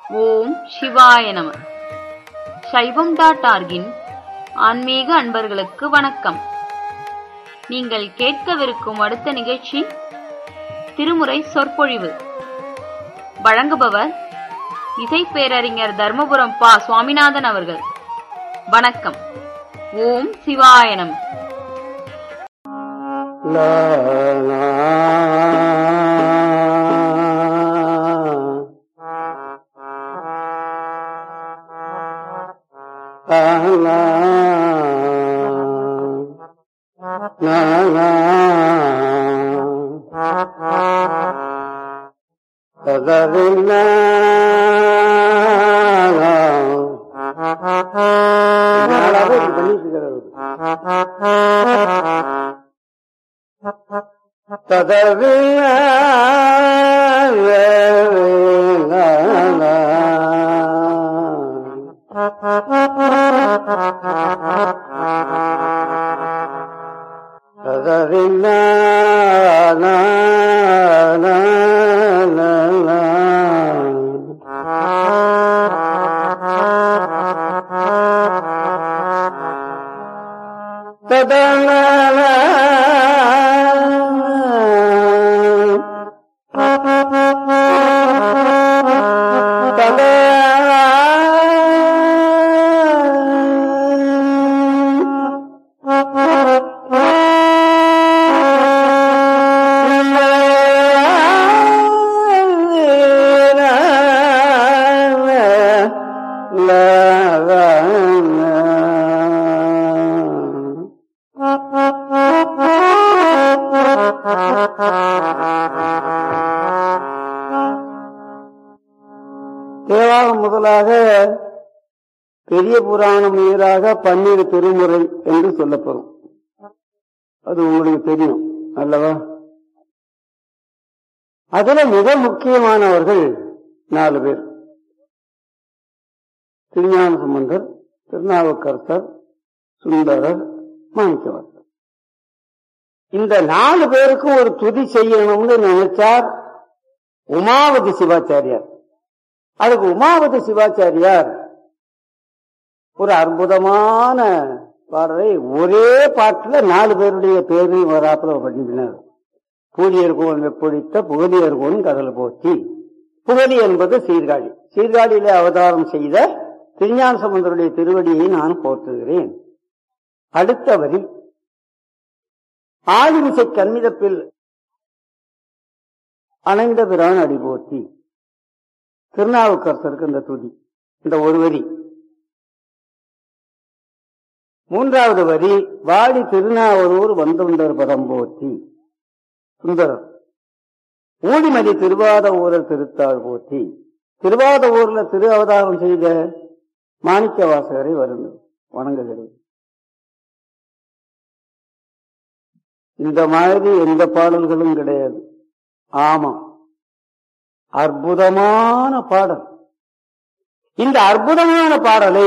ஓம் சிவாய நம சைவம் டாட் ஆர்கின் ஆன்மீக அன்பர்களுக்கு வணக்கம் நீங்கள் கேட்கவிருக்கும் அடுத்த நிகழ்ச்சி திருமுறை சொற்பொழிவு வழங்குபவர் இசை பேரறிஞர் தர்மபுரம் பா சுவாமிநாதன் அவர்கள் வணக்கம் ஓம் சிவாய நம லா லா. லா லா. லா லா. ததறின. நாளாவே இப்படி பண்ணிட்டு இருக்கிறது ததவின ததவின தேவாரம் முதலாக பெரிய புராணம் ஈராக பன்னீர் திருமுறை என்று சொல்லப்படும் அது உங்களுக்கு தெரியும் அல்லவா அதுல மிக முக்கியமானவர்கள் நாலு பேர் திருஞான சம்பந்தர் திருநாவுக்கரசர் சுந்தரர் மாணிக்கவாசர் இந்த நாலு பேருக்கும் ஒரு துதி செய்யணும்னு நினைச்சார் உமாவதி சிவாச்சாரியார் அதுக்கு உமாவதி சிவாச்சாரியார் ஒரு அற்புதமான பாடலை ஒரே பாட்டுல நாலு பேருடைய பேரையும் வராப்புல பண்ணினார் பூஜியர்கோன் வெப்பொழித்த புகழியர்கோன் கடல் போற்றி புகழி என்பது சீர்காழி சீர்காழியிலே அவதாரம் செய்த திருஞான சம்பந்தருடைய திருவடியை நான் போற்றுகிறேன் அடுத்த வரி ஆதிமிசை கண்மிதப்பில் அணைந்த பிரான் அடி போற்றி திருநாவுக்கரசருக்கு இந்த துதி இந்த ஒரு வரி மூன்றாவது வரி வாடி திருநாவலூர் வந்துண்டர் பதம் போற்றி சுந்தரர் ஊடிமதி திருவாத ஊரல் திருத்தாள் போற்றி திருவாத ஊர்ல திரு அவதாரம் செய்த மாணிக்க வாசகரை வருங்க வணங்குகிறேன் இந்த மாதிரி எந்த பாடல்களும் கிடையாது ஆமா அற்புதமான பாடல் இந்த அற்புதமான பாடலை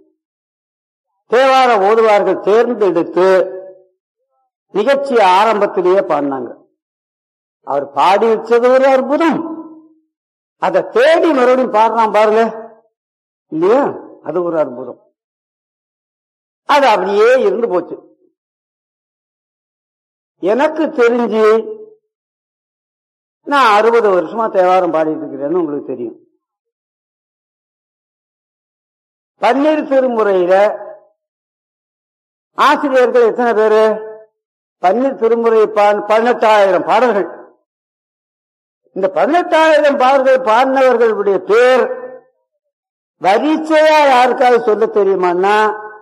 தேவார ஓதுவார்கள் தேர்ந்தெடுத்து நிகழ்ச்சி ஆரம்பத்திலேயே பாடினாங்க அவர் பாடி வச்சது ஒரு அற்புதம் அதை தேடி மறுபடியும் பாடுறான் பாருங்க இல்லையா அது ஒரு அற்புதம் அது அப்படியே இருந்து போச்சு எனக்கு தெரிஞ்சு நான் அறுபது வருஷமா தேவாரம் பாடிட்டு இருக்கிறேன்னு உங்களுக்கு தெரியும் பன்னீர் திருமுறையில ஆசிரியர்கள் எத்தனை பேரு பன்னீர் திருமுறை பதினெட்டாயிரம் பாடல்கள் இந்த பதினெட்டாயிரம் பாடல்கள் பாடினவர்களுடைய பேர் வரிசையா யாருக்காவது சொல்ல தெரியுமான்னா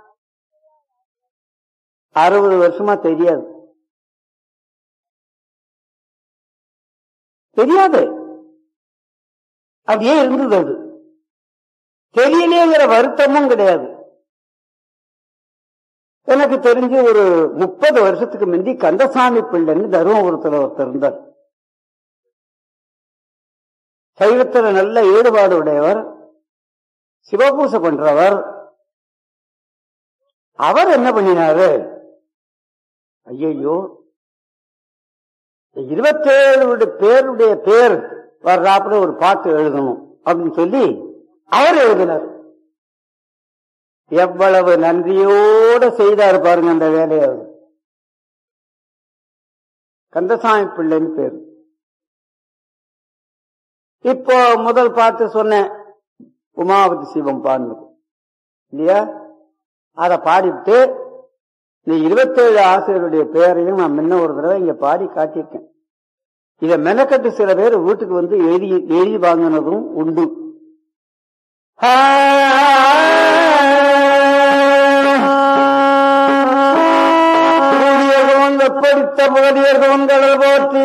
அறுபது வருஷமா தெரியாது தெரியாது அப்படியே இருந்தது அது தெரியலேங்கிற வருத்தமும் கிடையாது எனக்கு தெரிஞ்சு ஒரு முப்பது வருஷத்துக்கு முந்தி கந்தசாமி பிள்ளைன்னு தருமபுரத்துல ஒருத்தர் இருந்தார் சைவத்துல நல்ல ஈடுபாடு உடையவர் சிவபூசை பண்றவர் அவர் என்ன பண்ணினாரு ஐயையோ இருபத்தேழு பேருடைய பேர் வர்றாப்புல ஒரு பாட்டு எழுதணும் அப்படின்னு சொல்லி அவர் எழுதினார் எவ்வளவு நன்றியோடு செய்தார் பாருங்க அந்த வேலையை அவர் கந்தசாமி பிள்ளைன்னு பேர் இப்போ முதல் பார்த்து சொன்னேன் உமாவதி சிவம் பாடுனது இல்லையா அதை பாடிவிட்டு இந்த இருபத்தேழு ஆசிரியருடைய பெயரையும் நான் முன்ன ஒரு தடவை இங்க பாடி காட்டியிருக்கேன் இத மெனக்கட்டு சில பேர் வீட்டுக்கு வந்து எழுதி எழுதி வாங்கினதும் உண்டு கூடியதோன் வெப்படித்த புகழியர்தோன் கடல் போற்றி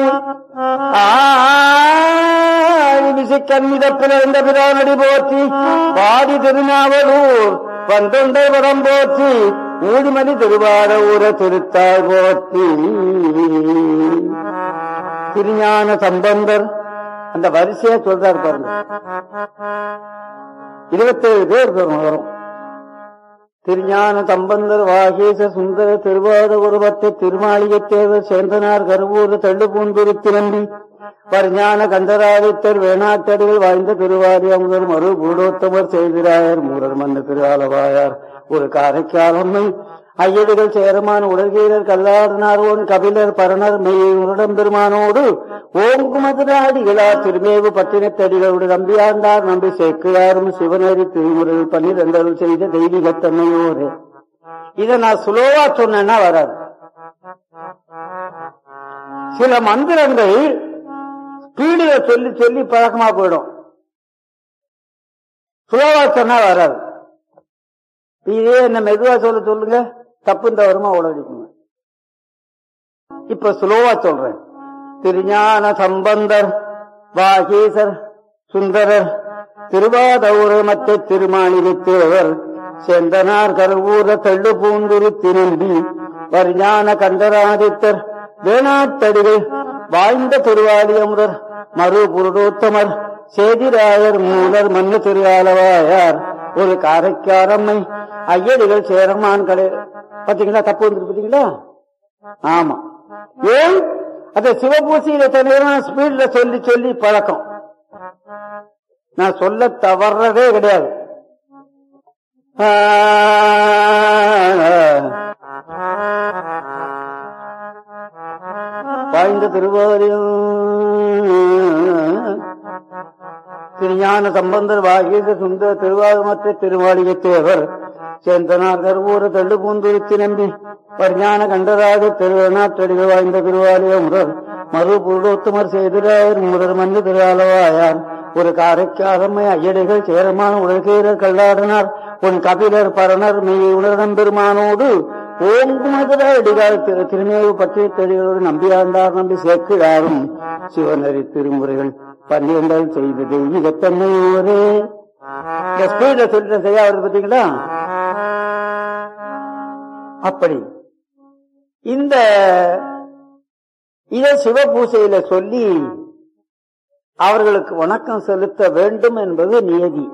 ஆசி கண்மிதப்பில் இருந்த பிரானடி போற்றி பாடி திருநாவலூர் பந்தொண்டை வரம் போற்றி ஊடிமணி திருவார ஊர திருத்தாய் போற்றி திருஞான சம்பந்தர் அந்த வரிசையா சொல்றாரு பாருங்க இருபத்தேழு பேர் வரும் வரும் திருஞான சம்பந்தர் வாகேச சுந்தர திருவாத உருவத்தை திருமாளிகை தேவர் சேந்தனார் கருவூர் தள்ளுபூந்துருத்தி நம்பி பரிஞான கந்தராதித்தர் வேணாட்டடிகள் வாய்ந்த திருவாரி அமுதர் மறு பூடோத்தமர் செய்திராயர் மூரர் மன்ன திருவாலவாயார் ஒரு காரைக்காலம்மை ஐயடிகள் சேரமான உலகீரர் கல்லாடனார்வோன் கபிலர் பரணர் மெய்யுடன் பெருமானோடு ஓங்குமதுராடிகளார் திருமேவு பட்டினத்தடிகளோடு நம்பியாண்டார் நம்பி சேக்கிழாரும் சிவனரி திருமுறையில் பன்னிரண்டருள் செய்த தெய்வீகத்தன்மையோரே இதை நான் சுலோவா சொன்னேன்னா வராது சில மந்திரங்கள் ஸ்பீடுல சொல்லி சொல்லி பழக்கமா போயிடும் சுலோவா சொன்னா வராது இதே என்ன மெதுவா சொல்ல சொல்லுங்க தப்பு தவறுமா உடலிக்குங்க இப்ப சுலோவா சொல்றேன் திருஞான சம்பந்தர் வாகீசர் சுந்தரர் திருவாதூர மற்ற திருமாளிகை தேவர் செந்தனார் கருவூர தள்ளு பூந்துரு திரும்பி வரிஞான கண்டராதித்தர் வேணாத்தடிகள் வாழ்ந்த திருவாலி அமுதர் மறு புருடோத்தமர் சேதிராயர் மூலர் மண்ணு திருவாலவாயார் ஒரு காரைக்காரம்மை ஐயடிகள் சேரமான் கடை பாத்தீங்களா தப்பு வந்துருக்கு பாத்தீங்களா ஆமா ஏன் அந்த சிவபூசியில நேரம் ஸ்பீட்ல சொல்லி சொல்லி பழக்கம் நான் சொல்ல தவறதே கிடையாது வாய்ந்த திருவாரியம் திருஞான சம்பந்தர் வாகீத சுந்தர திருவாரூமற்ற திருவாளிகை தேவர் சேந்தனார் கருவூர தள்ளு பூந்துருத்தி நம்பி பரிஞான கண்டராக திருவண்ணாற்றடிகள் வாய்ந்த திருவாலய முரர் மறு புருடோத்தமர் செய்திராயர் முரர் மண்ணு திருவாலவாயார் ஒரு காரைக்காரம்மை ஐயடிகள் சேரமான உலகீரர் கல்லாடனார் உன் கபிலர் பரணர் மெய் உணர்தம் பெருமானோடு ஓங்குமதுர அடிகால் திரு திருமேவு பற்றிய தெளிகளோடு நம்பியாண்டார் நம்பி சேர்க்கிறாரும் சிவனரி திருமுறைகள் பன்னிரண்டால் செய்த தெய்வீகத்தன்மை ஒரே இந்த ஸ்பீட்ல சொல்லிட்ட செய்யா வருது பாத்தீங்களா அப்படி இந்த இத சிவபூசையில சொல்லி அவர்களுக்கு வணக்கம் செலுத்த வேண்டும் என்பது நியதி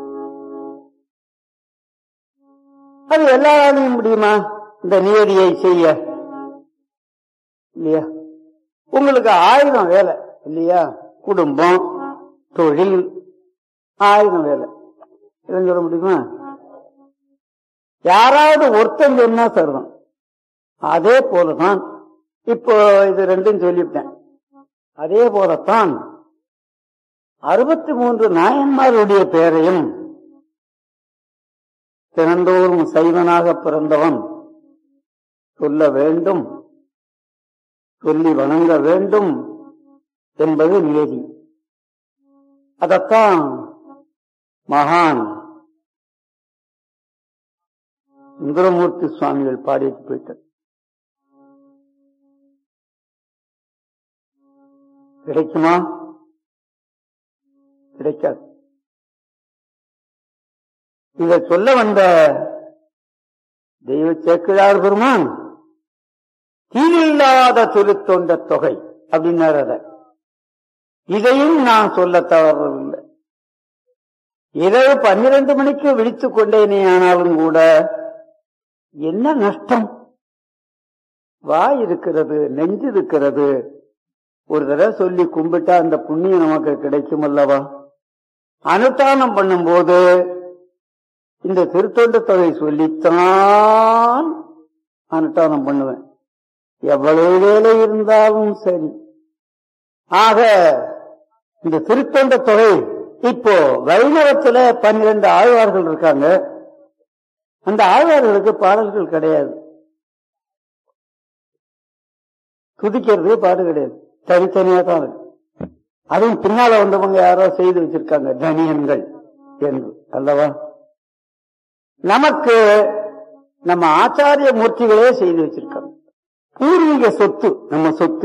அது எல்லாராலையும் முடியுமா இந்த நியதியை செய்ய இல்லையா உங்களுக்கு ஆயிரம் வேலை இல்லையா குடும்பம் தொழில் ஆயிரம் வேலை இதை சொல்ல முடியுமா யாராவது ஒருத்தன் சொன்னா சரிதான் அதே போலதான் இப்போ இது ரெண்டும் சொல்லிவிட்டேன் அதே போலத்தான் அறுபத்தி மூன்று நாயன்மாருடைய பெயரையும் தினந்தோறும் சைவனாக பிறந்தவன் சொல்ல வேண்டும் சொல்லி வணங்க வேண்டும் என்பது நியதி அதத்தான் மகான் சுந்தரமூர்த்தி சுவாமிகள் பாடிட்டு போயிட்டார் கிடைக்குமா கிடைக்காது இத சொல்ல வந்த தெய்வ சேக்கிழார் பெருமான் கீழில்லாத திருத்தொண்ட தொகை அப்படின்னார் அத இதையும் நான் சொல்ல தவறவில்லை இரவு பன்னிரண்டு மணிக்கு விழித்துக் கொண்டேனே ஆனாலும் கூட என்ன நஷ்டம் வாய் இருக்கிறது நெஞ்சு இருக்கிறது ஒரு தடவை சொல்லி கும்பிட்டா அந்த புண்ணியம் நமக்கு கிடைக்கும் அல்லவா அனுஷ்டானம் பண்ணும்போது இந்த திருத்தொண்ட தொகை சொல்லித்தான் அனுஷ்டானம் பண்ணுவேன் எவ்வளவு வேலை இருந்தாலும் சரி ஆக இந்த திருத்தொண்ட தொகை இப்போ வைணவத்துல பன்னிரண்டு ஆழ்வார்கள் இருக்காங்க அந்த ஆழ்வார்களுக்கு பாடல்கள் கிடையாது துதிக்கிறது பாடு கிடையாது தனித்தனியா தான் இருக்கு அதுவும் பின்னால வந்தவங்க யாரோ செய்து வச்சிருக்காங்க தனியன்கள் என்று அல்லவா நமக்கு நம்ம ஆச்சாரிய மூர்த்திகளே செய்து வச்சிருக்காங்க பூர்வீக சொத்து நம்ம சொத்து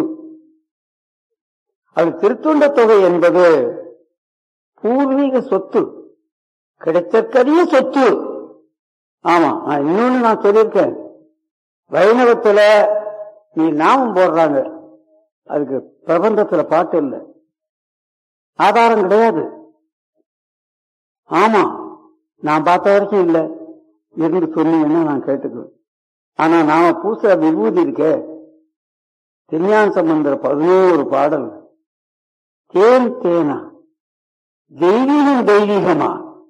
அது திருத்துண்ட தொகை என்பது பூர்வீக சொத்து கிடைத்தற்கரிய சொத்து ஆமா நான் இன்னொன்னு நான் சொல்லியிருக்கேன் வைணவத்துல நீ நாமம் போடுறாங்க அதுக்கு பிரபந்தத்துல பாட்டு இல்லை ஆதாரம் கிடையாது ஆமா நான் பார்த்த வரைக்கும் இல்ல இருந்து சொன்னீங்கன்னா நான் கேட்டுக்குவேன் ஆனா நாம பூசுற விபூதி இருக்கே திருஞான சம்பந்தர் பதினோரு பாடல் தேன் தேனா தெய்வீகம் தெய்வீகமா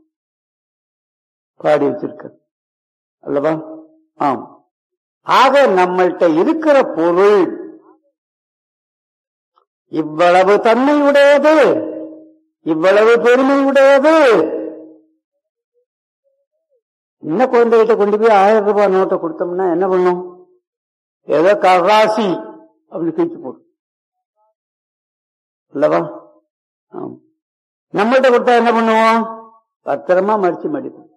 பாடி வச்சிருக்க அல்லவா ஆம் ஆக நம்மள்கிட்ட இருக்கிற பொருள் இவ்வளவு தன்மை உடையது இவ்வளவு பெருமை உடையது சின்ன குழந்தைகிட்ட கொண்டு போய் ஆயிரம் ரூபாய் நோட்டை கொடுத்தோம்னா என்ன பண்ணும் ஏதோ கராசி அப்படின்னு கிழிச்சு போடும் இல்லவா ஆம். நம்மள்ட்ட கொடுத்தா என்ன பண்ணுவோம் பத்திரமா மடிச்சு மடிப்போம்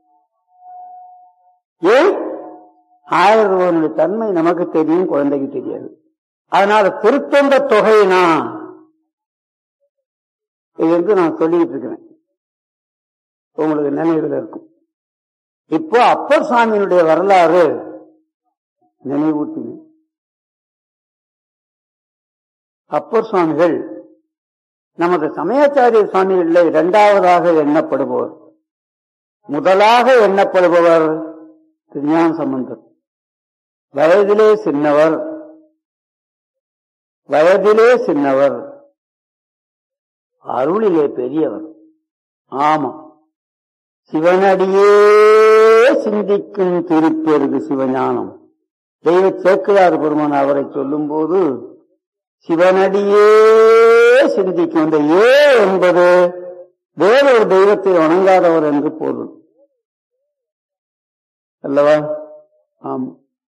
ஏன் ஆயிரம் ரூபாய் தன்மை நமக்கு தெரியும் குழந்தைக்கு தெரியாது அதனால திருத்தொண்ட தொகைனா இது வந்து நான் சொல்லிட்டு இருக்கிறேன் உங்களுக்கு நினைவில் இருக்கும் இப்போ அப்பர் சுவாமியினுடைய வரலாறு நினைவூட்டின அப்பர் சுவாமிகள் நமது சமயாச்சாரிய சுவாமிகளில் இரண்டாவதாக எண்ணப்படுபவர் முதலாக எண்ணப்படுபவர் திருஞான சம்பந்தர் வயதிலே சின்னவர் வயதிலே சின்னவர் அருளிலே பெரியவர் ஆமா சிவனடியே சிந்திக்கும் திருப்பெருகு சிவஞானம் தெய்வ சேக்கிழார் பெருமான் அவரை சொல்லும் போது சிவனடியே சிந்திக்கும் இந்த ஏ என்பது வேறொரு தெய்வத்தை வணங்காதவர் என்று பொருள் அல்லவா ஆமா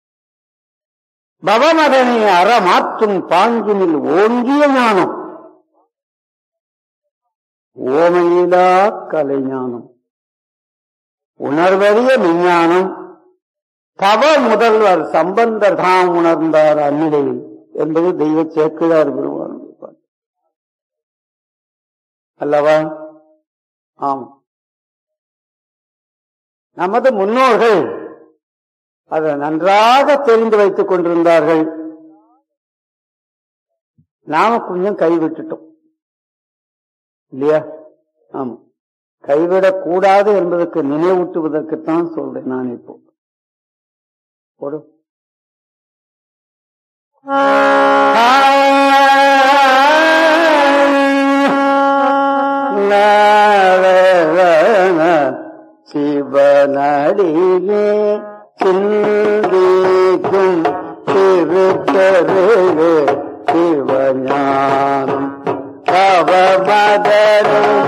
பவமதனை அறமாற்றும் பாங்கினில் ஓங்கிய ஞானம் ஓமையிலா கலைஞானம் உணர்வறிய விஞ்ஞானம் தவ முதல்வர் சம்பந்தர் தாம் உணர்ந்தார் அந்நிலையில் என்பது தெய்வ சேக்கிழார் பெருமானுடைய பாட்டு. அல்லவா ஆம் நமது முன்னோர்கள் அதை நன்றாக தெரிந்து வைத்துக் கொண்டிருந்தார்கள் நாம கொஞ்சம் கைவிட்டுட்டோம் இல்லையா ஆமா கைவிடக் கூடாது என்பதற்கு நினைவூட்டுவதற்குத்தான் சொல்றேன் நான் இப்போ போடு சிவனடியே சிந்திக்கும் திருத்தருவே சிவஞானம் தவமதரும்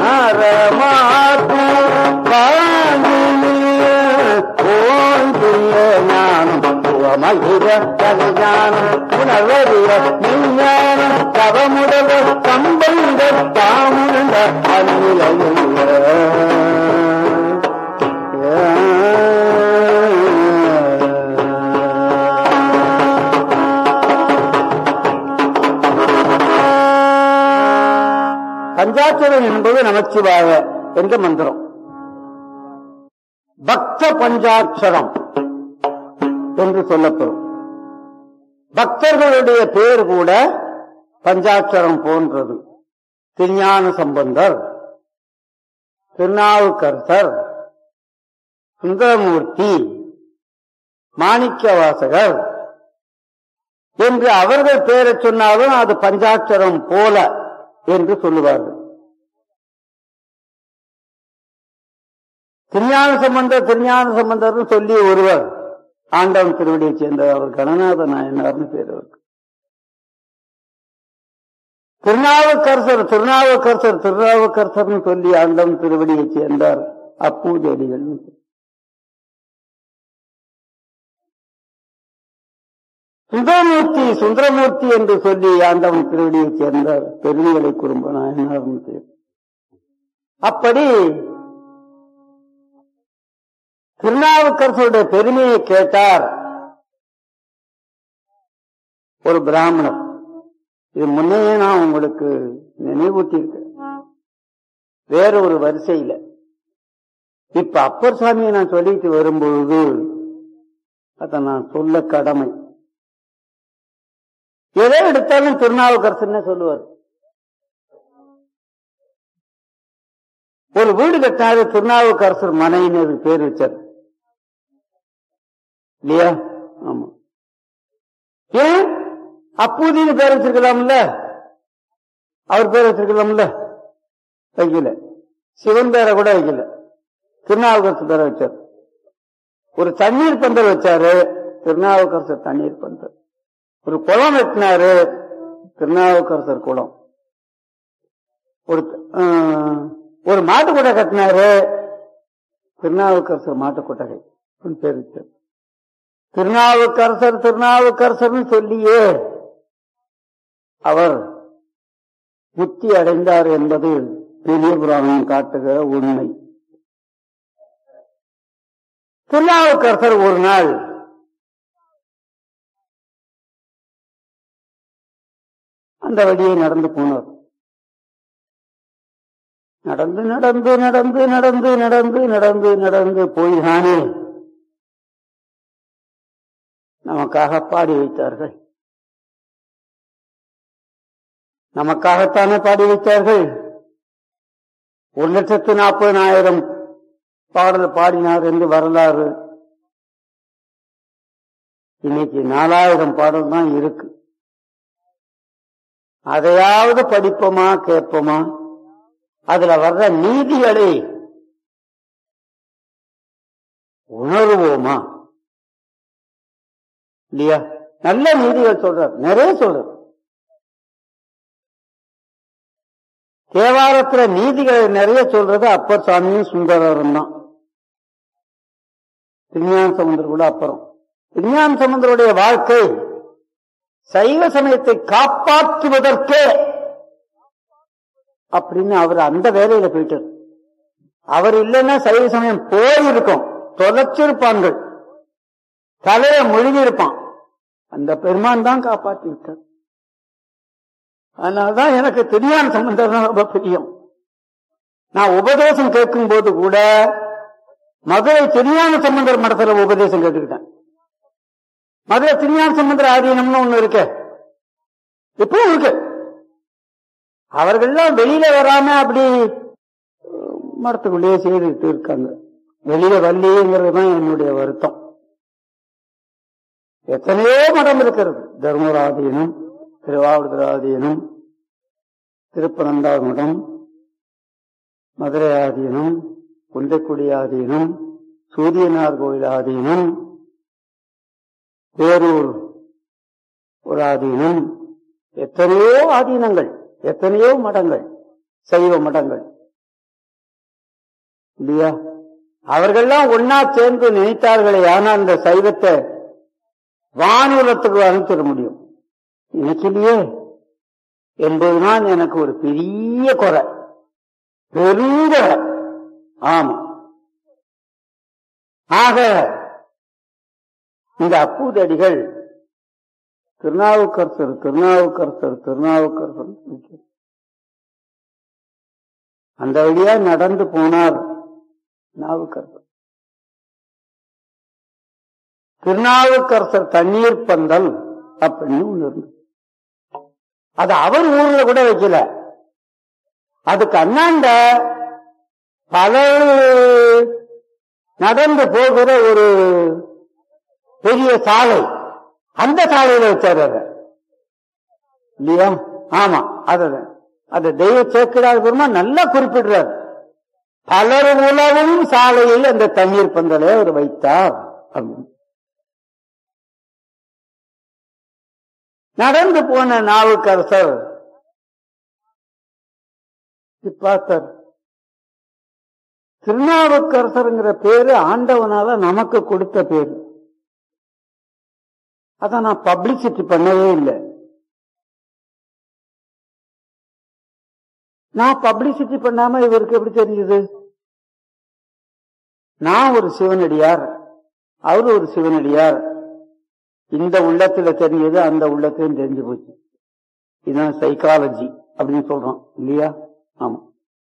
அறமாற்றும் வாங்கினிய ஓங்கிய ஞானம் சுவமகிர கல்யாணம் உணர்வறிய விஞ்ஞானம் தவமுடவ சம்பந்த தாமுண்ட பஞ்சாட்சரம் என்பது நமச்சிவாய என்ற மந்திரம் பக்த பஞ்சாட்சரம் என்று சொல்லப்படும் பக்தர்களுடைய பேர் கூட பஞ்சாட்சரம் போன்றது திருஞான சம்பந்தர் திருநாவுக்கரசர் சுந்தரமூர்த்தி மாணிக்கவாசகர் என்று அவர்கள் பேரை சொன்னாலும் அது பஞ்சாட்சரம் போல என்று சொல்லுவார்கள் திருஞான சம்பந்தர் திருஞான சம்பந்தர்னு சொல்லி ஒருவர் ஆண்டவன் திருவடியை சேர்ந்தவர் அவர் கணநாத நாயனார்னு பேர் அவருக்கு திருநாவுக்கரசர் திருநாவுக்கரசர் திருநாவுக்கரசர்னு சொல்லி ஆண்டவன் திருவடியை சேர்ந்தார் அப்பூஜடிகள் சுந்தரமூர்த்தி சுந்தரமூர்த்தி என்று சொல்லி ஆண்டவன் திருவடியை சேர்ந்தார் பெருநிலை குறும்ப நாயனார்னு பேர் அப்படி திருநாவுக்கரசருடைய பெருமையை கேட்டார் ஒரு பிராமணர் இது முன்னையே நான் உங்களுக்கு நினைவூட்டியிருக்கேன் வேற ஒரு வரிசையில இப்ப அப்பர் சாமியை நான் சொல்லிட்டு வரும்பொழுது அத நான் சொல்ல கடமை எதை எடுத்தாலும் திருநாவுக்கரசன் சொல்லுவார் ஒரு வீடு கட்டினாரு திருநாவுக்கரசர் மனைன்னு அதுக்கு பேர் வச்சார் இல்லையா ஆமா ஏன் அப்பூதின்னு பேர் வச்சிருக்கலாம்ல அவர் பேர் வச்சிருக்கலாம்ல வைக்கல சிவன் பேரை கூட வைக்கல திருநாவுக்கரசு பேரை வச்சார் ஒரு தண்ணீர் பந்தல் வச்சாரு திருநாவுக்கரசர் தண்ணீர் பந்தல் ஒரு குளம் வெட்டினாரு திருநாவுக்கரசர் குளம் ஒரு ஆஹ், ஒரு மாட்டு கொட்டை கட்டினாரு திருநாவுக்கரசர் மாட்டு கொட்டகை பேர் வச்சார் திருநாவுக்கரசர் திருநாவுக்கரசர்னு சொல்லியே அவர் முக்தி அடைந்தார் என்பது பெரிய புராணம் காட்டுகிற உண்மை திருநாவுக்கரசர் ஒரு நாள் அந்த வழியே நடந்து போனார் நடந்து நடந்து நடந்து நடந்து நடந்து நடந்து நடந்து போய்தானே நமக்காக பாடி வைத்தார்கள் நமக்காகத்தானே பாடி வைத்தார்கள் ஒரு லட்சத்து நாற்பதனாயிரம் பாடல் பாடினார் என்று வரலாறு இன்னைக்கு நாலாயிரம் பாடல் தான் இருக்கு அதையாவது படிப்போமா கேட்போமா அதுல வர்ற நீதிகளை உணர்வோமா இல்லையா நல்ல நீதிகள் சொல்றார் நிறைய சொல்றார் தேவாரத்துல நீதிகளை நிறைய சொல்றது அப்பர் சாமியும் சுந்தரரும் தான் திருஞான சமுந்தர் கூட அப்புறம் திருஞான சமுந்தருடைய வாழ்க்கை சைவ சமயத்தை காப்பாற்றுவதற்கே அப்படின்னு அவர் அந்த வேலையில போயிட்டார் அவர் இல்லைன்னா சைவ சமயம் போயிருக்கும் தொலைச்சிருப்பாங்க தலைய முழுகி இருப்பான் அந்த பெருமான் தான் காப்பாற்றி விட்டார் அதனாலதான் எனக்கு திருஞான சம்பந்தம் ரொம்ப பிரியம் நான் உபதேசம் கேட்கும் போது கூட மதுரை திருஞான சம்பந்தர் மடத்துல உபதேசம் கேட்டுக்கிட்டேன் மதுரை திருஞான சம்பந்தர் ஆதீனம்னு ஒண்ணு இருக்கு இப்பவும் இருக்கு அவர்கள்லாம் வெளியில வராம அப்படி மடத்துக்குள்ளேயே செய்துட்டு இருக்காங்க வெளியில வரலையேங்கிறது தான் என்னுடைய வருத்தம் எத்தனையோ மடம் இருக்கிறது தர்மராதீனம் திருவாவூர்தராதீனம் திருப்பனந்தாள் மடம் மதுரை ஆதீனம் குந்தைக்குடி ஆதீனம் சூரியனார் கோயில் ஆதீனம் வேறூர் ஒரு ஆதீனம் எத்தனையோ ஆதீனங்கள் எத்தனையோ மடங்கள் சைவ மடங்கள் இல்லையா அவர்கள்லாம் ஒன்னா சேர்ந்து நினைத்தார்களே ஆனா அந்த சைவத்தை வானுலத்துக்கு அனுப்பிட முடியும் நினைக்கலையே என்பதுதான் எனக்கு ஒரு பெரிய குறை பெருங்குறை ஆமா ஆக இந்த அப்பூதடிகள் திருநாவுக்கரசர் திருநாவுக்கரசர் திருநாவுக்கரசர் அந்த வழியா நடந்து போனார் நாவுக்கரசர் திருநாவுக்கரசர் தண்ணீர் பந்தல் அப்படின்னு ஒண்ணு இருந்தது அது அவர் ஊர்ல கூட வைக்கல அதுக்கு அண்ணாண்ட பல நடந்து போகிற ஒரு பெரிய சாலை அந்த சாலையில வச்சாரு அதை இல்லையா ஆமா அதுதான் அது தெய்வ சேக்கிடாத பெருமா நல்லா குறிப்பிடுறாரு பலர் உலவும் சாலையில் அந்த தண்ணீர் பந்தலை அவர் வைத்தார் அப்படின்னு. நடந்து போன நாவுக்கரசர் பார்த்தார் திருநாவுக்கரசருங்கிற பேரு ஆண்டவனால நமக்கு கொடுத்த பேரு அத நான் பப்ளிசிட்டி பண்ணவே இல்லை நான் பப்ளிசிட்டி பண்ணாம இவருக்கு எப்படி தெரிஞ்சது நான் ஒரு சிவனடியார் அவர் ஒரு சிவனடியார் இந்த உள்ளத்துல தெரிஞ்சது அந்த உள்ளத்திலும் தெரிஞ்சு போச்சு இதுதான் சைக்காலஜி அப்படின்னு சொல்றோம் இல்லையா ஆமா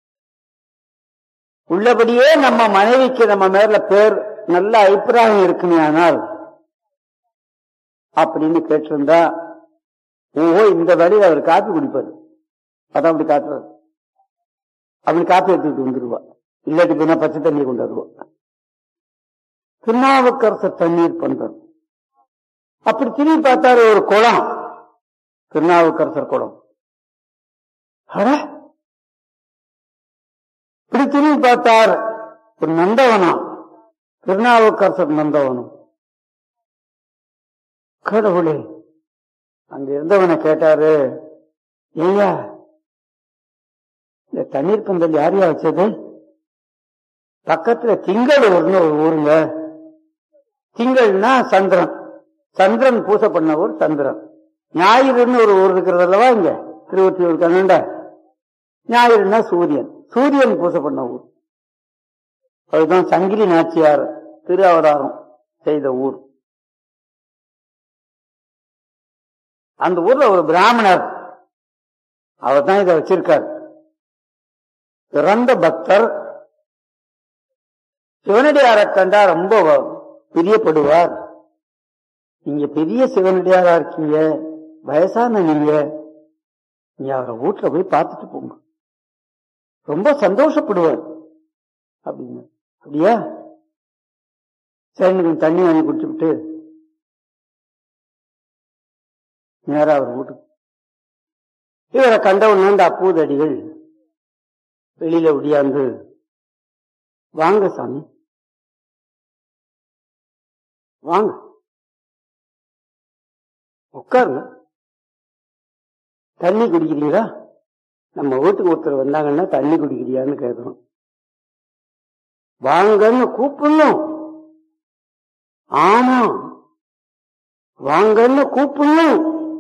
உள்ளபடியே நம்ம மனைவிக்கு நம்ம மேல பேர் நல்ல அபிப்பிராயம் இருக்குமே ஆனால் அப்படின்னு கேட்டிருந்தா ஓஹோ இந்த வழியில் அவர் காப்பி குடிப்பாரு அதான் அப்படி காட்டுறாரு அப்படி காப்பி எடுத்துக்கிட்டு வந்துருவா இல்லாட்டி பின்னா பச்சை தண்ணி கொண்டு வருவா திருநாவுக்கரசர் தண்ணீர் பண்றார் அப்படி திரும்பி பார்த்தாரு ஒரு குளம் திருநாவுக்கரசர் குளம் அட இப்படி திரும்பி பார்த்தார் ஒரு நந்தவனம் திருநாவுக்கரசர் நந்தவனம் கடவுளே அங்க இருந்தவனை கேட்டாரு ஐயா இந்த தண்ணீர் பந்தல் யார் யா வச்சது பக்கத்துல திங்களூர்னு ஒரு ஊருங்க திங்கள்னா சந்திரன் சந்திரன் பூசை பண்ண ஊர் சந்திரன் ஞாயிறுன்னு ஒரு ஊர் இருக்கிறது அல்லவா இங்க திருவொற்றியூர் கண்ணண்ட ஞாயிறுனா சூரியன் சூரியன் பூசை பண்ண ஊர் அதுதான் சங்கிலி நாச்சியார் திரு அவதாரம் செய்த ஊர் அந்த ஊர்ல ஒரு பிராமணர் அவர் தான் இதை வச்சிருக்கார் பிறந்த பக்தர் சிவனடியாரை கண்டா ரொம்ப பிரியப்படுவார் நீங்க பெரிய சிவனடியாரா இருக்கீங்க வயசான நீங்க நீங்க அவரை வீட்டுல போய் பார்த்துட்டு போங்க ரொம்ப சந்தோஷப்படுவார் அப்படின்னு அப்படியா சரி கொஞ்சம் தண்ணி வாங்கி குடிச்சுட்டு நேரா அவர் வீட்டுக்கு இவரை கண்டவுடனே அந்த அப்பூதடிகள் வெளியில ஒடியாந்து வாங்க சாமி வாங்க உட்காருங்க தண்ணி குடிக்கிறீங்களா நம்ம வீட்டுக்கு ஒருத்தர் வந்தாங்கன்னா தண்ணி குடிக்கிறியான்னு கேட்கணும் வாங்கன்னு கூப்பிடணும் ஆமா வாங்கன்னு கூப்பிடணும்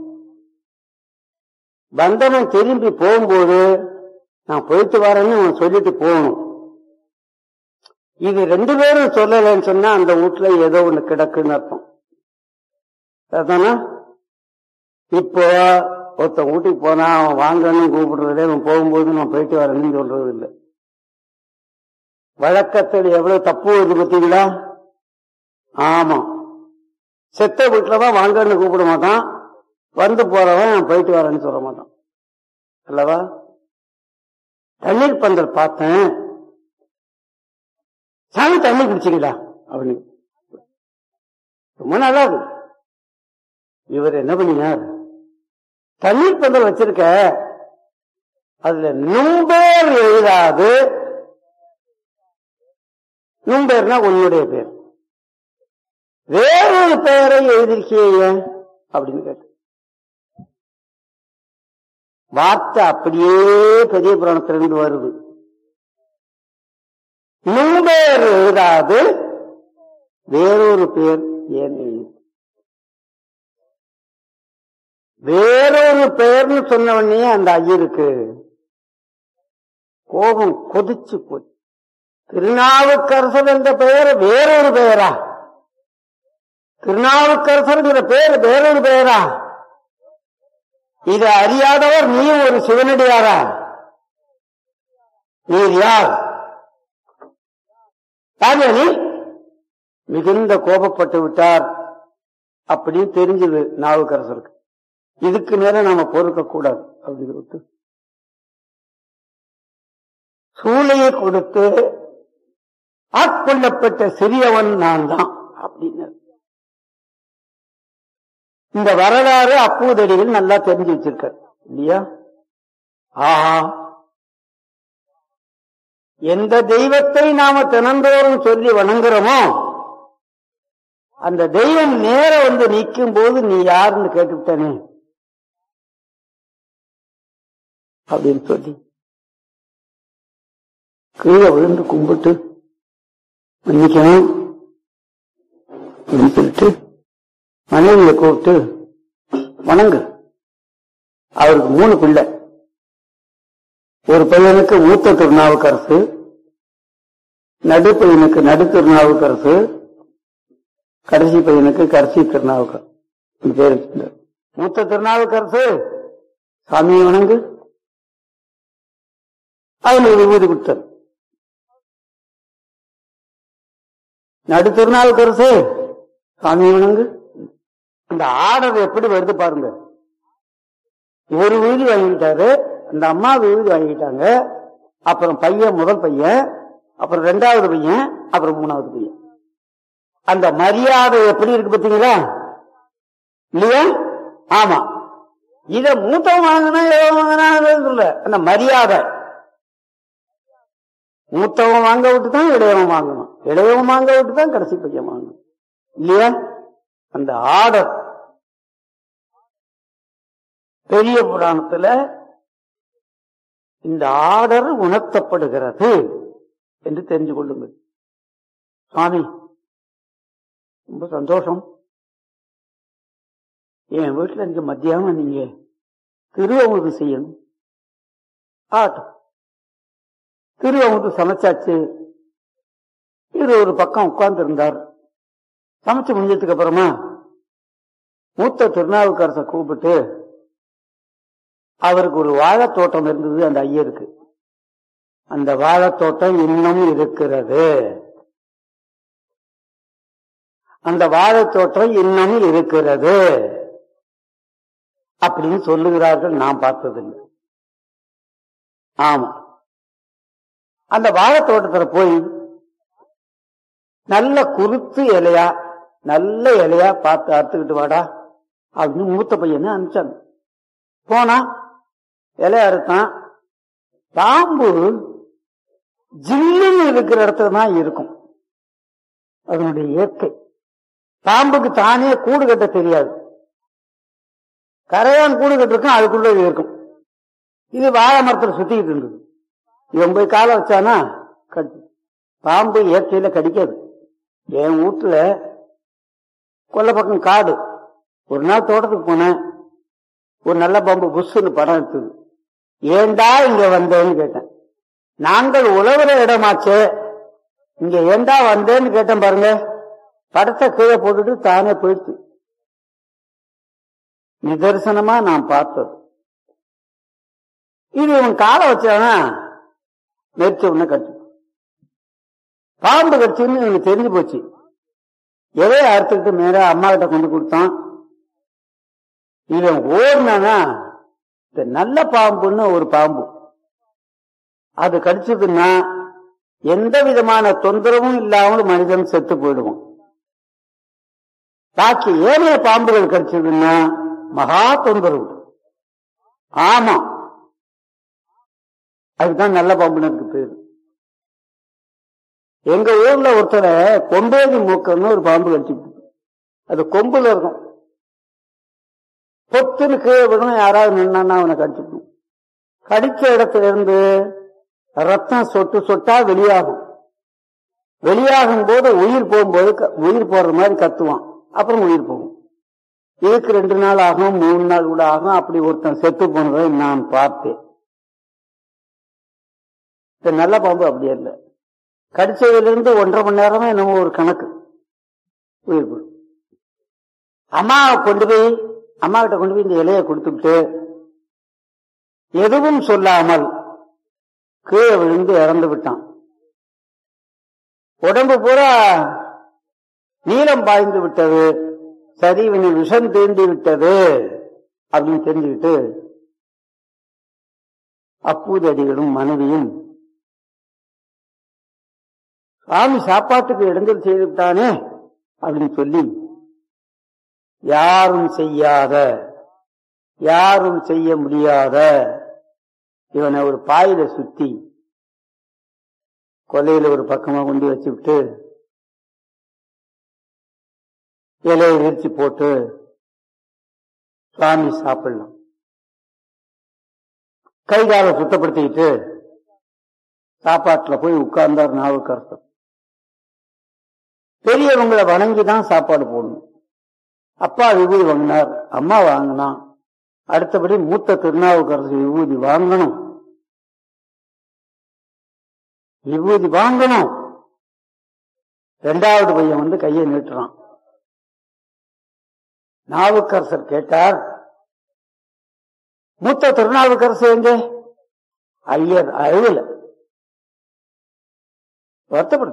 வந்தவன் திரும்பி போகும்போது நான் போயிட்டு வரேன்னு அவன் சொல்லிட்டு போகணும் இது ரெண்டு பேரும் சொல்லலைன்னு சொன்னா அந்த வீட்டுல ஏதோ ஒண்ணு கிடக்குன்னு அர்த்தம் அதானா இப்போ ஒருத்தன் வீட்டுக்கு போனா அவன் வாங்கன்னு கூப்பிடுறதே அவன் போகும்போது நான் போயிட்டு வரேன்னு சொல்றது இல்லை வழக்கத்தில் எவ்வளவு தப்பு வருது பார்த்தீங்களா ஆமா செத்த வீட்டுலதான் வாங்கன்னு கூப்பிட மாட்டான் வந்து போறவன் நான் போயிட்டு வரேன்னு சொல்ல மாட்டான் அல்லவா தண்ணீர் பந்தல் பார்த்தேன் சாமி தண்ணி குடிச்சீங்களா அப்படின்னு ரொம்ப நல்லா இருக்கு இவர் என்ன பண்ணினார் தண்ணீர் பந்தல் வச்சிருக்க அதுல நும்பேர் எழுதாது நும்பேர்னா உன்னுடைய பேர் வேறொரு பெயரை எழுதிருக்கிய அப்படின்னு கேட்டு வார்த்தை அப்படியே பெரிய புராணத்திலிருந்து வருது நும்பேர் எழுதாது வேறொரு பேர் ஏன் எழுது வேறொரு பெயர்னு சொன்ன உடனே அந்த ஐயருக்கு கோபம் கொதிச்சு போச்சு திருநாவுக்கரசர் என்ற பெயர் வேறொரு பெயரா திருநாவுக்கரசர்ங்கிற பெயர் வேறொரு பெயரா இது அறியாதவர் நீ ஒரு சிவனடியாரா நீர் யார் யார் நீ மிகுந்த கோபப்பட்டு விட்டார் அப்படின்னு தெரிஞ்சது நாவுக்கரசருக்கு இதுக்கு மேல நாம பொறுக்க கூடாது அப்படின்னு விட்டு சூளையை கொடுத்து ஆட்கொள்ளப்பட்ட சிறியவன் நான் தான் அப்படின்னு இந்த வரலாறு அப்பூதடிகள் நல்லா தெரிஞ்சு வச்சிருக்கார் இல்லையா ஆஹா எந்த தெய்வத்தை நாம தினந்தோறும் சொல்லி வணங்குறோமோ அந்த தெய்வம் நேர வந்து நிற்கும் போது நீ யாருன்னு கேட்டுவிட்டனே அப்படின்னு சொல்லி கீழே விழுந்து கும்பிட்டு மன்னிக்கணும் அப்படின்னு சொல்லிட்டு மனைவியை கூப்பிட்டு வணங்கு அவருக்கு மூணு பிள்ளை ஒரு பையனுக்கு மூத்த திருநாவுக்கரசு நடு பையனுக்கு நடு திருநாவுக்கரசு கடைசி பையனுக்கு கடைசி திருநாவுக்கரசு பேர் வச்சிருந்தார். மூத்த திருநாவுக்கரசு சாமியை வணங்கு அவனுக்கு விபூதி கொடுத்தார் நடு திருநாவுக்கரசு சாமியை வணங்கு அந்த ஆர்டர் எப்படி வருது பாருங்க ஒரு விழுதி வாங்கிட்டாரு அந்த அம்மா விழுதி வாங்கிட்டாங்க அப்புறம் பையன் முதல் பையன் அப்புறம் ரெண்டாவது பையன் அப்புறம் மூணாவது பையன் அந்த மரியாதை எப்படி இருக்கு பாத்தீங்களா இல்லையா ஆமா இத மூத்தவன் வாங்கினா இளவன் வாங்கினா இல்ல அந்த மரியாதை மூத்தவன் வாங்க விட்டு தான் இளையவன் வாங்கணும் இளையவன் வாங்க விட்டு தான் கடைசி பையன் வாங்கணும் இல்லையா அந்த ஆர்டர் பெரிய புராணத்துல இந்த ஆர்டர் உணர்த்தப்படுகிறது என்று தெரிஞ்சு கொள்ளுங்கள் சுவாமி ரொம்ப சந்தோஷம் என் வீட்டுல இங்க மத்தியானம் நீங்க திருவமுது செய்யணும் ஆட்டம் திருவமுது சமைச்சாச்சு இவர் ஒரு பக்கம் உட்கார்ந்து இருந்தார் சமைச்சு முடிஞ்சதுக்கு அப்புறமா மூத்த திருநாவுக்கரசை கூப்பிட்டு அவருக்கு ஒரு வாழைத் தோட்டம் இருந்தது அந்த ஐயருக்கு அந்த வாழைத் தோட்டம் இன்னும் இருக்கிறது அந்த வாழைத் தோட்டம் இன்னும் இருக்கிறது அப்படின்னு சொல்லுகிறார்கள் நான் பார்த்ததில்லை ஆமா அந்த வாழைத் தோட்டத்துல போய் நல்ல குருத்து இலையா நல்ல இலையா பார்த்து அறுத்துக்கிட்டு வாடா அப்படின்னு மூத்த பையனை அனுப்பிச்சாங்க போனா இலைய அறுத்தான் பாம்பு ஜில்லுன்னு இருக்கிற இடத்துல தான் இருக்கும் அதனுடைய இயற்கை பாம்புக்கு தானே கூடு கட்ட தெரியாது கரையான் கூடு கட்டிருக்கும் அதுக்குள்ள இது இருக்கும் இது வாழை மரத்துல சுத்திக்கிட்டு இருந்தது இவன் போய் காலை வச்சானா கடி பாம்பு இயற்கையில கடிக்காது என் வீட்டுல கொல்லை பக்கம் காடு ஒரு நாள் தோட்டத்துக்கு போனேன் ஒரு நல்ல பாம்பு புஷ்ஷுன்னு படம் எடுத்தது ஏண்டா இங்க வந்தேன்னு கேட்டேன் நாங்கள் உழவுற இடமாச்சே இங்க ஏண்டா வந்தேன்னு கேட்டேன் பாருங்க படத்தை கீழே போட்டுட்டு தானே போயிடுச்சு நிதர்சனமா நான் பார்த்தது இது இவன் காலை வச்சானா நெரிச்ச உடனே கடிச்சு பாம்பு கடிச்சுன்னு எனக்கு தெரிஞ்சு போச்சு எதைய அறுத்துக்கிட்டு மேல அம்மா கிட்ட கொண்டு கொடுத்தான் இவன் ஓடினானா இந்த நல்ல பாம்புன்னு ஒரு பாம்பு அது கடிச்சதுன்னா எந்த விதமான தொந்தரவும் இல்லாமல் மனிதன் செத்து போயிடுவான் பாக்கி ஏனைய பாம்புகள் கடிச்சதுன்னா மகா தொந்தரவு ஆமா அதுதான் நல்ல பாம்புன்னு இருக்கு பேரு எங்க ஊர்ல ஒருத்தரை கொம்பேதி மூக்கன்னு ஒரு பாம்பு கடிச்சு அது கொம்புல இருக்கும் பொத்துன்னு கீழே விடும் யாராவது நின்னா அவனை கடிச்சுக்கணும் கடிச்ச இடத்துல இருந்து ரத்தம் சொட்டு சொட்டா வெளியாகும் வெளியாகும் போது உயிர் போகும்போது க- உயிர் போற மாதிரி கத்துவான் அப்புறம் உயிர் போகும் இதுக்கு ரெண்டு நாள் ஆகும் மூணு நாள் கூட ஆகும் அப்படி ஒருத்தன் செத்து போனதை நான் பார்த்தேன் இந்த நல்ல பாம்பு அப்படியே இல்லை கடிச்சதுல இருந்து ஒன்றரை மணி நேரமே நம்ம ஒரு கணக்கு உயிர் போகும் அம்மாவை கொண்டு போய் அம்மா கிட்ட கொண்டு போய் இந்த இலையை கொடுத்துட்டு எதுவும் சொல்லாமல் கீழே விழுந்து இறந்து விட்டான் உடம்பு பூரா நீளம் பாய்ந்து விட்டது சரி இவனை விஷம் தீண்டி விட்டது அப்படின்னு தெரிஞ்சுக்கிட்டு அப்பூதடிகளும் மனைவியும் சாமி சாப்பாட்டுக்கு இடைஞ்சல் செய்து விட்டானே அப்படின்னு சொல்லி யாரும் செய்யாத யாரும் செய்ய முடியாத இவனை ஒரு பாயில சுத்தி கொல்லையில ஒரு பக்கமா கொண்டு வச்சு விட்டு இலையை விரிச்சு போட்டு சுவாமி சாப்பிடலாம் கை காலை சுத்தப்படுத்திக்கிட்டு சாப்பாட்டுல போய் உட்கார்ந்தார் நாவுக்கரசர் பெரியவங்களை வணங்கி தான் சாப்பாடு போடணும் அப்பா விபூதி வாங்கினார் அம்மா வாங்கினா அடுத்தபடி மூத்த திருநாவுக்கரசு விபூதி வாங்கணும் விபூதி வாங்கணும் ரெண்டாவது பையன் வந்து கையை நீட்டுறான் நாவுக்கரசர் கேட்டார் மூத்த திருநாவுக்கரசு எங்கே ஐயர் அழுவல வருத்தப்படும்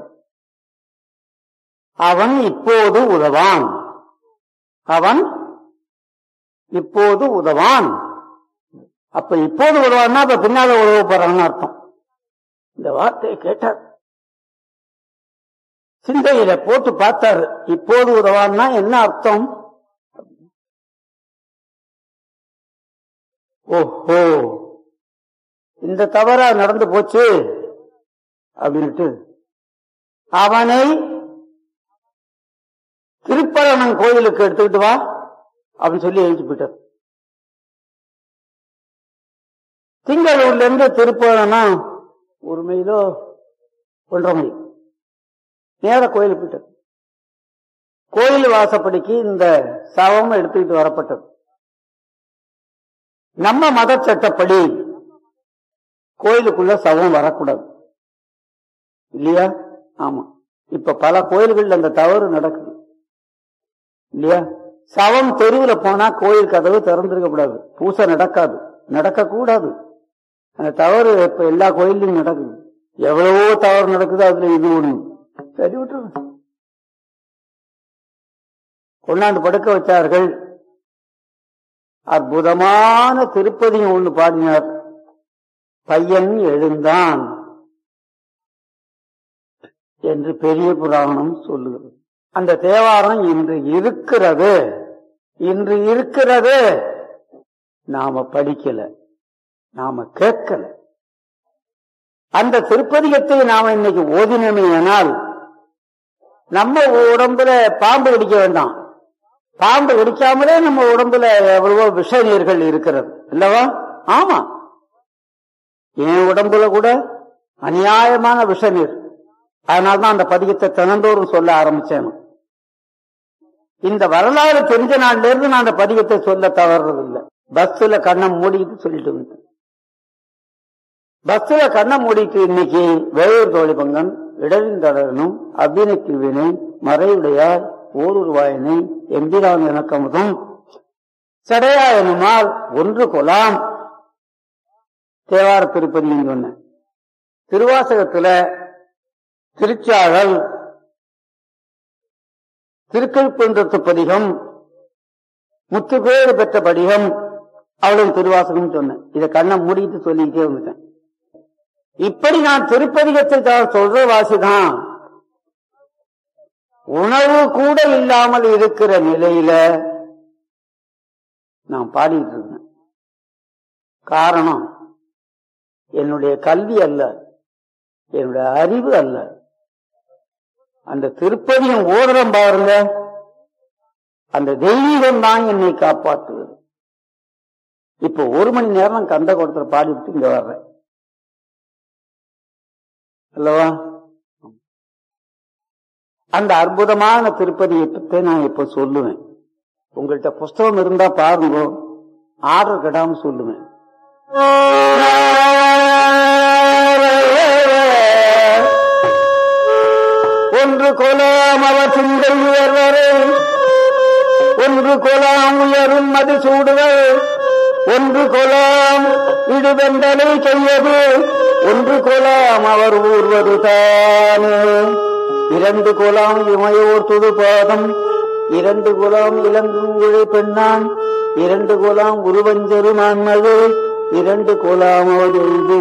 அவன் இப்போது உதவான் அவன் இப்போது உதவான் அப்ப இப்போது உதவான்னா அப்ப பின்னால உதவ போறான்னு அர்த்தம் இந்த வார்த்தையை கேட்டார் சிந்தையில போட்டு பார்த்தாரு இப்போது உதவான்னா என்ன அர்த்தம் ஓஹோ இந்த தவறா நடந்து போச்சு அப்படின்ட்டு அவனை திருப்பரணம் கோயிலுக்கு எடுத்துக்கிட்டு வா அப்படின்னு சொல்லி எழுதி போயிட்டார் திங்களூர்ல இருந்து திருப்பரணம் ஒரு மைலோ ஒன்றரை மைல் நேர கோயிலுக்கு போயிட்டார் கோயில் வாசப்படிக்கு இந்த சவம் எடுத்துக்கிட்டு வரப்பட்டது நம்ம மத சட்டப்படி கோயிலுக்குள்ள சவம் வரக்கூடாது இல்லையா ஆமா இப்ப பல கோயில்கள்ல அந்த தவறு நடக்குது இல்லையா சவம் தெருவுல போனா கோயில் கதவு திறந்திருக்க கூடாது பூசை நடக்காது நடக்க கூடாது அந்த தவறு இப்ப எல்லா கோயிலையும் நடக்குது எவ்வளவோ தவறு நடக்குது அதுல இது ஒண்ணு சரி விட்டுருங்க கொண்டாந்து படுக்க வச்சார்கள் அற்புதமான திருப்பதியும் ஒண்ணு பாடினார் பையன் எழுந்தான் என்று பெரிய புராணம் சொல்லுகிறது அந்த தேவாரம் இன்று இருக்கிறது இன்று இருக்கிறது நாம படிக்கல நாம கேட்கல அந்த திருப்பதிகத்தை நாம இன்னைக்கு ஓதினமே ஆனால் நம்ம உடம்புல பாம்பு கடிக்க வேண்டாம் பாம்பு கடிக்காமலே நம்ம உடம்புல எவ்வளவோ விஷ நீர்கள் இருக்கிறது இல்லவா ஆமா என் உடம்புல கூட அநியாயமான விஷ நீர் அதனால்தான் அந்த பதிகத்தை தினந்தோறும் சொல்ல ஆரம்பிச்சேன் இந்த வரலாறு தெரிஞ்ச நாள்ல இருந்து நான் அந்த பதிகத்தை சொல்ல தவறுறது இல்லை பஸ்ல கண்ணை மூடிட்டு சொல்லிட்டு வந்தேன் பஸ்ல கண்ணை மூடிட்டு இன்னைக்கு வேலூர் தோழி பங்கன் இடரிந்தடனும் அபிநக்கு வினை மறைவுடையார் ஓரூர் வாயினை எம்பிரான் எனக்கமுதும் சடையா எனுமால் ஒன்று கொலாம் தேவார திருப்பதின்னு சொன்னேன் திருவாசகத்துல திருச்சாழல் திருக்கல்பென்றத்து பதிகம் முத்து பேறு பெற்ற படிகம் அவளும் திருவாசகம் சொன்னேன் இதை கண்ணை மூடிட்டு சொல்லிக்கிட்டே வந்துட்டேன் இப்படி நான் திருப்பதிகத்தை தான் சொல்ற வாசிதான் உணவு கூட இல்லாமல் இருக்கிற நிலையில நான் பாடிட்டு இருந்தேன் காரணம் என்னுடைய கல்வி அல்ல என்னுடைய அறிவு அல்ல அந்த திருப்பதியும் ஓதுறம் பாருங்க அந்த தெய்வீகம் தான் என்னை காப்பாற்றுவது இப்ப ஒரு மணி நேரம் கந்த கொடுத்துற பாடிட்டு இங்க வர்றேன் அல்லவா அந்த அற்புதமான திருப்பதியை பற்றி நான் இப்ப சொல்லுவேன் உங்கள்கிட்ட புஸ்தகம் இருந்தா பாருங்க ஆர்டர் கடாம சொல்லுவேன் ஒன்று கொலாம் அவர் சிந்தை உயர்வரே ஒன்று கொலாம் உயரும் மது சூடுவர் ஒன்று கொலாம் இடுவெண்டலை செய்வது ஒன்று கொலாம் அவர் ஊர்வது தானே இரண்டு குலாம் இமையோர் துடுபாதம் இரண்டு குலாம் இளங்குழை பெண்ணான் இரண்டு குலாம் உருவஞ்சரு மான்மது இரண்டு குலாம் அவர் எழுது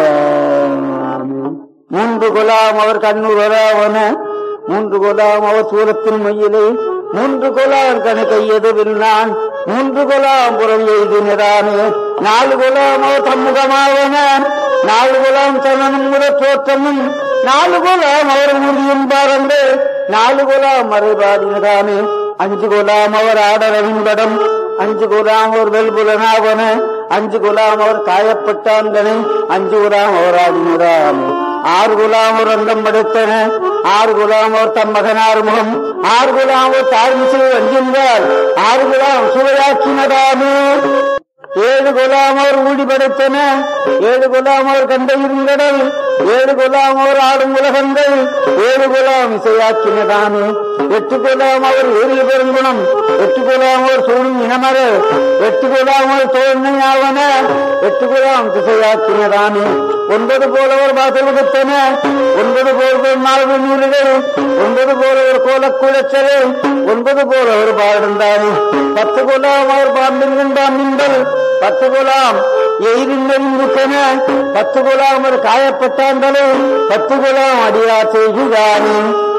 மூன்று குலாம் அவர் கண்ணுவராவன மூன்று குலாம் அவர் சூரத்தின் மையிலே மூன்று குலாம் கணு கையெதுவில் நான் மூன்று குலாம் புறம் எழுதினரானே நாலு குலாம் அவர் தம்முகமாவன நாலு குலாம் சரணம் முதல் தோற்றமும் நாலு குலாம் அவர் முடியும் பாருங்கள் நாலு குலாம் மறைபாடினதானே அஞ்சு குலாம் அவர் ஆடரவின்படம் அஞ்சு குலாம் அவர் வெல்புலனாவன அஞ்சு குலாம் அவர் காயப்பட்டாந்தனை அஞ்சு குலாம் அவர் ஆடினதானே ஆறு குலாம் ஒரு அந்தம் படைத்தன ஆறு குலாம் அவர் தம் மகனார் முகம் ஆறு குலாம் அவர் தாழ்மிசை அஞ்சின்றார் ஆறு குலாம் சுவையாக்கினதாமே ஏழு குலாமோர் ஊடி படைத்தன ஏழு குலாமோர் கண்ட இருங்கடல் ஏழு குலாமோர் ஆடும் உலகங்கள் ஏழு குலாம் இசையாக்கினதானே எட்டு குலாம் அவர் ஏறிய பெருங்குணம் எட்டு குலாமோர் சூழும் இனமர எட்டு குலாமோர் தோல்மை ஆவன எட்டு குலாம் திசையாக்கினதானே ஒன்பது போல ஒரு பாசல் கொடுத்தன ஒன்பது போல் நாலு நூல்கள் ஒன்பது போல ஒரு கோலக்குழச்சல் ஒன்பது போல ஒரு பாடுந்தானே பத்து குலாம் அவர் பாம்பின் பாம்பின்கள் பத்து குலாம் எயிரிந்தன பத்து குலாம் ஒரு காயப்பட்டாங்களே பத்து குலாம் அடியா செய்கிறானே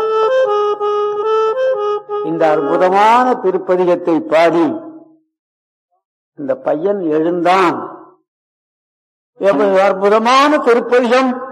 இந்த அற்புதமான திருப்பதிகத்தை பாடி இந்த பையன் எழுந்தான் எவ்வளவு அற்புதமான திருப்பதிகம்